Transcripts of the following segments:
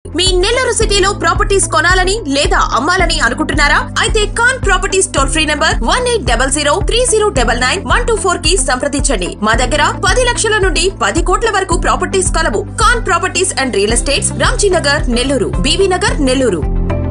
మీ నెల్లూరు సిటీలో ప్రాపర్టీస్ కొనాలని లేదా అమ్మాలని అనుకుంటున్నారా అయితే Khan properties toll free number one eight double zero three zero double nine one two four కి సంప్రదించండి మా దగ్గర పది లక్షల నుండి పది కోట్ల వరకు ప్రాపర్టీస్ కలవు Khan properties and real estates Ramjinagar Nellore B V Nagar Nellore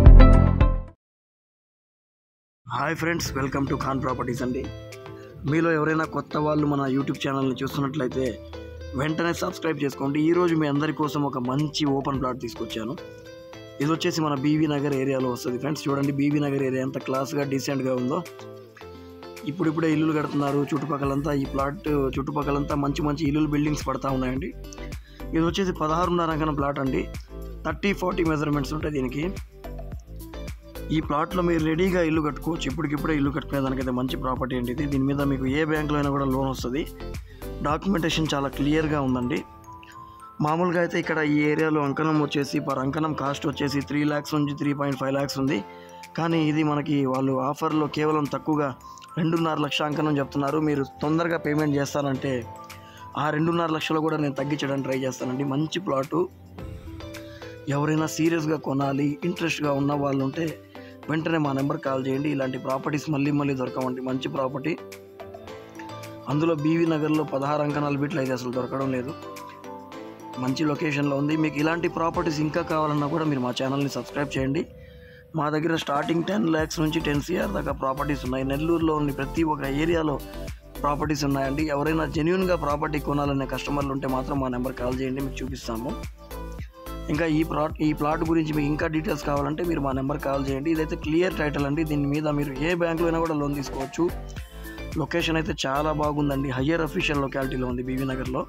hi friends welcome to Khan properties అండి మీలో ఎవరైనా కొత్త వాళ్ళు మన యూట్యూబ్ ఛానల్ని చూస్తున్నట్లయితే వెంటనే సబ్స్క్రైబ్ చేసుకోండి ఈరోజు మీ అందరి కోసం ఒక మంచి ఓపెన్ ప్లాట్ తీసుకొచ్చాను ఇది వచ్చేసి మన బీవీ నగర్ ఏరియాలో వస్తుంది ఫ్రెండ్స్ చూడండి బీవీ నగర్ ఏరియా ఎంత క్లాస్గా డీసెంట్గా ఉందో ఇప్పుడిప్పుడే ఇల్లులు కడుతున్నారు చుట్టుపక్కలంతా ఈ ప్లాట్ చుట్టుపక్కలంతా మంచి మంచి ఇల్లులు బిల్డింగ్స్ పడతా ఉన్నాయండి ఇది వచ్చేసి పదహారున్నర అంకన ప్లాట్ అండి థర్టీ ఫార్టీ మెజర్మెంట్స్ ఉంటాయి దీనికి ఈ ప్లాట్లో మీరు రెడీగా ఇల్లు కట్టుకోవచ్చు ఇప్పటికిప్పుడే ఇల్లు కట్టుకునే దానికైతే మంచి ప్రాపర్టీ అండి ఇది దీని మీద మీకు ఏ బ్యాంకులో అయినా కూడా లోన్ వస్తుంది డాక్యుమెంటేషన్ చాలా క్లియర్గా ఉందండి మామూలుగా అయితే ఇక్కడ ఈ ఏరియాలో అంకణం వచ్చేసి పర్ అంకణం కాస్ట్ వచ్చేసి త్రీ ల్యాక్స్ నుంచి త్రీ పాయింట్ ఫైవ్ ల్యాక్స్ ఉంది కానీ ఇది మనకి వాళ్ళు ఆఫర్లో కేవలం తక్కువగా రెండున్నర లక్ష అంకణం చెప్తున్నారు మీరు తొందరగా పేమెంట్ చేస్తానంటే ఆ రెండున్నర లక్షలు కూడా నేను తగ్గించడానికి ట్రై చేస్తానండి మంచి ప్లాటు ఎవరైనా సీరియస్గా కొనాలి ఇంట్రెస్ట్గా ఉన్న వాళ్ళు ఉంటే వెంటనే మా నెంబర్ కాల్ చేయండి ఇలాంటి ప్రాపర్టీస్ మళ్ళీ మళ్ళీ దొరకవండి మంచి ప్రాపర్టీ అందులో బీవీ నగర్లో పదహారు అంకణాల బిట్లు అయితే అసలు దొరకడం లేదు మంచి లొకేషన్లో ఉంది మీకు ఇలాంటి ప్రాపర్టీస్ ఇంకా కావాలన్నా కూడా మీరు మా ఛానల్ని సబ్స్క్రైబ్ చేయండి మా దగ్గర స్టార్టింగ్ టెన్ ల్యాక్స్ నుంచి టెన్ సిఆర్ దాకా ప్రాపర్టీస్ ఉన్నాయి నెల్లూరులో ఉన్న ప్రతి ఒక్క ఏరియాలో ప్రాపర్టీస్ ఉన్నాయండి ఎవరైనా జెన్యున్గా ప్రాపర్టీ కొనాలనే కస్టమర్లు ఉంటే మాత్రం మా నెంబర్ కాల్ చేయండి మీకు చూపిస్తాము ఇంకా ఈ ప్లాట్ ఈ ప్లాట్ గురించి మీకు ఇంకా డీటెయిల్స్ కావాలంటే మీరు మా నెంబర్ కాల్ చేయండి ఇదైతే క్లియర్ టైటిల్ అండి దీని మీద మీరు ఏ బ్యాంకులో అయినా కూడా లోన్ తీసుకోవచ్చు లొకేషన్ అయితే చాలా బాగుందండి హయ్యర్ అఫీషియల్ లొకాలిటీలో ఉంది బీవీ నగర్లో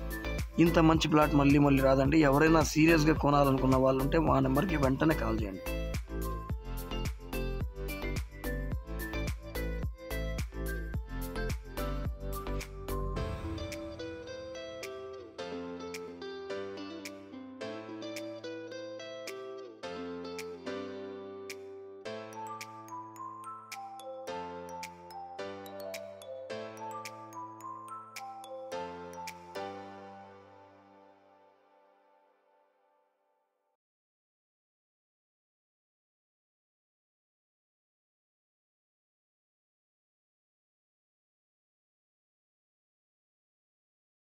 ఇంత మంచి ప్లాట్ మళ్ళీ మళ్ళీ రాదండి ఎవరైనా సీరియస్గా కొనాలనుకున్న వాళ్ళు ఉంటే మా నెంబర్కి వెంటనే కాల్ చేయండి